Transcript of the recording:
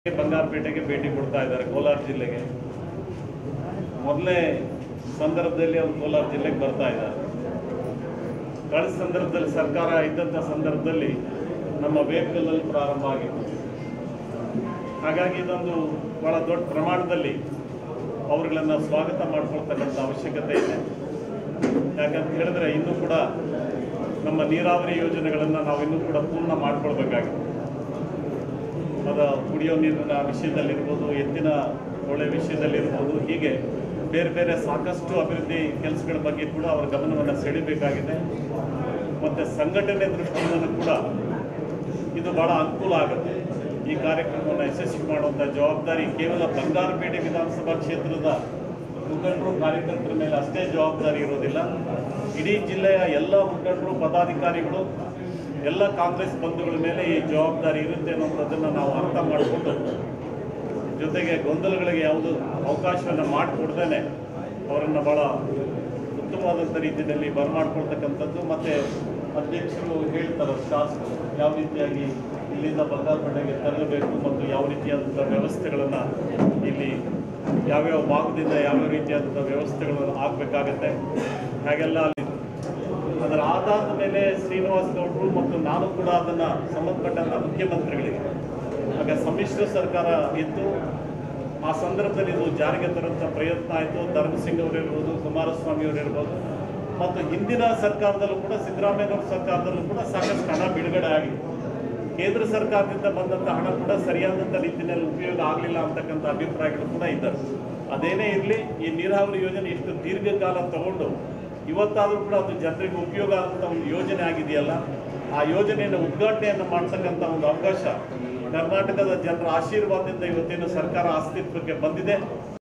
ಬಂಗಾರಪೇಟೆಗೆ ಭೇಟಿ ಕೊಡ್ತಾ ಇದ್ದಾರೆ ಕೋಲಾರ ಜಿಲ್ಲೆಗೆ ಮೊದಲನೇ ಸಂದರ್ಭದಲ್ಲಿ ಅವರು ಕೋಲಾರ ಜಿಲ್ಲೆಗೆ ಬರ್ತಾ ಇದ್ದಾರೆ ಕಳೆದ ಸಂದರ್ಭದಲ್ಲಿ ಸರ್ಕಾರ ಇದ್ದಂಥ ಸಂದರ್ಭದಲ್ಲಿ ನಮ್ಮ ವೇಪಕಲ್ಲಲ್ಲಿ ಪ್ರಾರಂಭ ಆಗಿತ್ತು ಹಾಗಾಗಿ ಇದೊಂದು ಬಹಳ ದೊಡ್ಡ ಪ್ರಮಾಣದಲ್ಲಿ ಅವರುಗಳನ್ನು ಸ್ವಾಗತ ಮಾಡ್ಕೊಳ್ತಕ್ಕಂಥ ಅವಶ್ಯಕತೆ ಇದೆ ಯಾಕಂತ ಹೇಳಿದ್ರೆ ಇನ್ನೂ ಕೂಡ ನಮ್ಮ ನೀರಾವರಿ ಯೋಜನೆಗಳನ್ನು ನಾವು ಇನ್ನೂ ಕೂಡ ಪೂರ್ಣ ಮಾಡ್ಕೊಳ್ಬೇಕಾಗಿದೆ ಅದ ಕುಡಿಯೋ ನೀರಿನ ವಿಷಯದಲ್ಲಿರ್ಬೋದು ಎತ್ತಿನ ಹೊಳೆ ವಿಷಯದಲ್ಲಿರ್ಬೋದು ಹೀಗೆ ಬೇರೆ ಬೇರೆ ಸಾಕಷ್ಟು ಅಭಿವೃದ್ಧಿ ಕೆಲಸಗಳ ಬಗ್ಗೆ ಕೂಡ ಅವರ ಗಮನವನ್ನು ಸೆಳಿಬೇಕಾಗಿದೆ ಮತ್ತು ಸಂಘಟನೆ ದೃಷ್ಟಿಯಿಂದ ಕೂಡ ಇದು ಬಹಳ ಅನುಕೂಲ ಆಗುತ್ತೆ ಈ ಕಾರ್ಯಕ್ರಮವನ್ನು ಯಶಸ್ವಿ ಮಾಡುವಂಥ ಜವಾಬ್ದಾರಿ ಕೇವಲ ಬಂಗಾರಪೇಟೆ ವಿಧಾನಸಭಾ ಕ್ಷೇತ್ರದ ಮುಖಂಡರು ಕಾರ್ಯಕರ್ತರ ಮೇಲೆ ಅಷ್ಟೇ ಜವಾಬ್ದಾರಿ ಇರೋದಿಲ್ಲ ಇಡೀ ಜಿಲ್ಲೆಯ ಎಲ್ಲ ಮುಖಂಡರು ಪದಾಧಿಕಾರಿಗಳು ಎಲ್ಲ ಕಾಂಗ್ರೆಸ್ ಬಂಧುಗಳ ಮೇಲೆ ಈ ಜವಾಬ್ದಾರಿ ಇರುತ್ತೆ ಅನ್ನೋಂಥದ್ದನ್ನು ನಾವು ಅರ್ಥ ಮಾಡಿಕೊಂಡು ಜೊತೆಗೆ ಗೊಂದಲಗಳಿಗೆ ಯಾವುದು ಅವಕಾಶವನ್ನು ಮಾಡಿಕೊಡ್ದೇನೆ ಅವರನ್ನು ಭಾಳ ಉತ್ತಮವಾದಂಥ ರೀತಿಯಲ್ಲಿ ಬರಮಾಡ್ಕೊಳ್ತಕ್ಕಂಥದ್ದು ಮತ್ತು ಅಧ್ಯಕ್ಷರು ಹೇಳ್ತಾರೆ ಶಾಸಕರು ಯಾವ ರೀತಿಯಾಗಿ ಇಲ್ಲಿಂದ ಬಂಗಾರಪೇಟೆಗೆ ತರಬೇಕು ಮತ್ತು ಯಾವ ರೀತಿಯಾದಂಥ ವ್ಯವಸ್ಥೆಗಳನ್ನು ಇಲ್ಲಿ ಯಾವ್ಯಾವ ಭಾಗದಿಂದ ಯಾವ್ಯಾವ ರೀತಿಯಾದಂಥ ವ್ಯವಸ್ಥೆಗಳು ಆಗಬೇಕಾಗತ್ತೆ ಹಾಗೆಲ್ಲ ಅಲ್ಲಿ ಅದರ ಆಧಾರದ ಮೇಲೆ ಶ್ರೀನಿವಾಸ್ ಗೌಡರು ಮತ್ತು ನಾನು ಕೂಡ ಅದನ್ನು ಸಂಬಂಧಪಟ್ಟಂಥ ಮುಖ್ಯಮಂತ್ರಿಗಳಿಗೆ ಆಗ ಸಮ್ಮಿಶ್ರ ಸರ್ಕಾರ ಇತ್ತು ಆ ಸಂದರ್ಭದಲ್ಲಿ ಇದು ಜಾರಿಗೆ ತರುವಂಥ ಪ್ರಯತ್ನ ಆಯಿತು ಧರ್ಮಸಿಂಗ್ ಅವರು ಇರ್ಬೋದು ಕುಮಾರಸ್ವಾಮಿ ಅವರು ಇರ್ಬೋದು ಮತ್ತು ಹಿಂದಿನ ಸರ್ಕಾರದಲ್ಲೂ ಕೂಡ ಸಿದ್ದರಾಮಯ್ಯನವ್ರ ಸರ್ಕಾರದಲ್ಲೂ ಕೂಡ ಸಾಕಷ್ಟು ಹಣ ಬಿಡುಗಡೆ ಆಗಿದೆ ಕೇಂದ್ರ ಸರ್ಕಾರದಿಂದ ಬಂದಂಥ ಹಣ ಕೂಡ ಸರಿಯಾದಂಥ ರೀತಿಯಲ್ಲಿ ಉಪಯೋಗ ಆಗಲಿಲ್ಲ ಅಂತಕ್ಕಂಥ ಅಭಿಪ್ರಾಯಗಳು ಕೂಡ ಇದ್ದಾರೆ ಅದೇನೇ ಇರಲಿ ಈ ನೀರಾವರಿ ಯೋಜನೆ ಇಷ್ಟು ದೀರ್ಘಕಾಲ ತಗೊಂಡು ಇವತ್ತಾದರೂ ಕೂಡ ಅದು ಜನರಿಗೆ ಉಪಯೋಗ ಆಗುವಂಥ ಒಂದು ಯೋಜನೆ ಆಗಿದೆಯಲ್ಲ ಆ ಯೋಜನೆಯನ್ನು ಉದ್ಘಾಟನೆಯನ್ನು ಮಾಡ್ತಕ್ಕಂಥ ಒಂದು ಅವಕಾಶ ಕರ್ನಾಟಕದ ಜನರ ಆಶೀರ್ವಾದದಿಂದ ಇವತ್ತೇನು ಸರ್ಕಾರ ಅಸ್ತಿತ್ವಕ್ಕೆ ಬಂದಿದೆ